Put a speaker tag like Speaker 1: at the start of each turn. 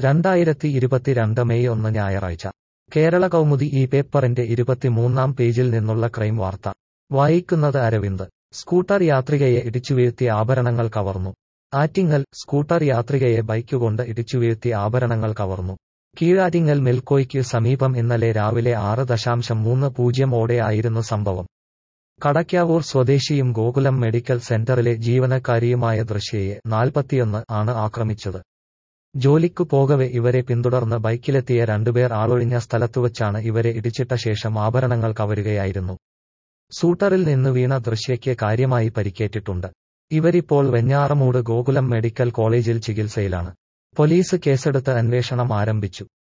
Speaker 1: രണ്ടായിരത്തി ഇരുപത്തിരണ്ട് മെയ് ഒന്ന് ഞായറാഴ്ച കേരള കൗമുദി ഈ പേപ്പറിന്റെ ഇരുപത്തിമൂന്നാം പേജിൽ നിന്നുള്ള ക്രൈം വാർത്ത വായിക്കുന്നത് അരവിന്ദ് സ്കൂട്ടർ യാത്രികയെ ഇടിച്ചുവീഴ്ത്തി ആഭരണങ്ങൾ കവർന്നു ആറ്റിങ്ങൽ സ്കൂട്ടർ യാത്രികയെ ബൈക്കുകൊണ്ട് ഇടിച്ചുവീഴ്ത്തി ആഭരണങ്ങൾ കവർന്നു കീഴാറ്റിങ്ങൽ മിൽക്കോയ്ക്ക് സമീപം ഇന്നലെ രാവിലെ ആറ് ദശാംശം മൂന്ന് പൂജ്യം ഓടെയായിരുന്നു സംഭവം കടയ്ക്കാവൂർ സ്വദേശിയും ഗോകുലം മെഡിക്കൽ സെന്ററിലെ ജീവനക്കാരിയുമായ ദൃശ്യയെ നാൽപ്പത്തിയൊന്ന് ആണ് ആക്രമിച്ചത് ജോലിക്കു പോകവെ ഇവരെ പിന്തുടർന്ന് ബൈക്കിലെത്തിയ രണ്ടുപേർ ആളൊഴിഞ്ഞ സ്ഥലത്തുവച്ചാണ് ഇവരെ ഇടിച്ചിട്ട ശേഷം ആഭരണങ്ങൾ കവരുകയായിരുന്നു സൂട്ടറിൽ നിന്ന് വീണ ദൃശ്യയ്ക്ക് കാര്യമായി പരിക്കേറ്റിട്ടുണ്ട് ഇവരിപ്പോൾ വെഞ്ഞാറമൂട് ഗോകുലം മെഡിക്കൽ കോളേജിൽ ചികിത്സയിലാണ് പോലീസ് കേസെടുത്ത് അന്വേഷണം ആരംഭിച്ചു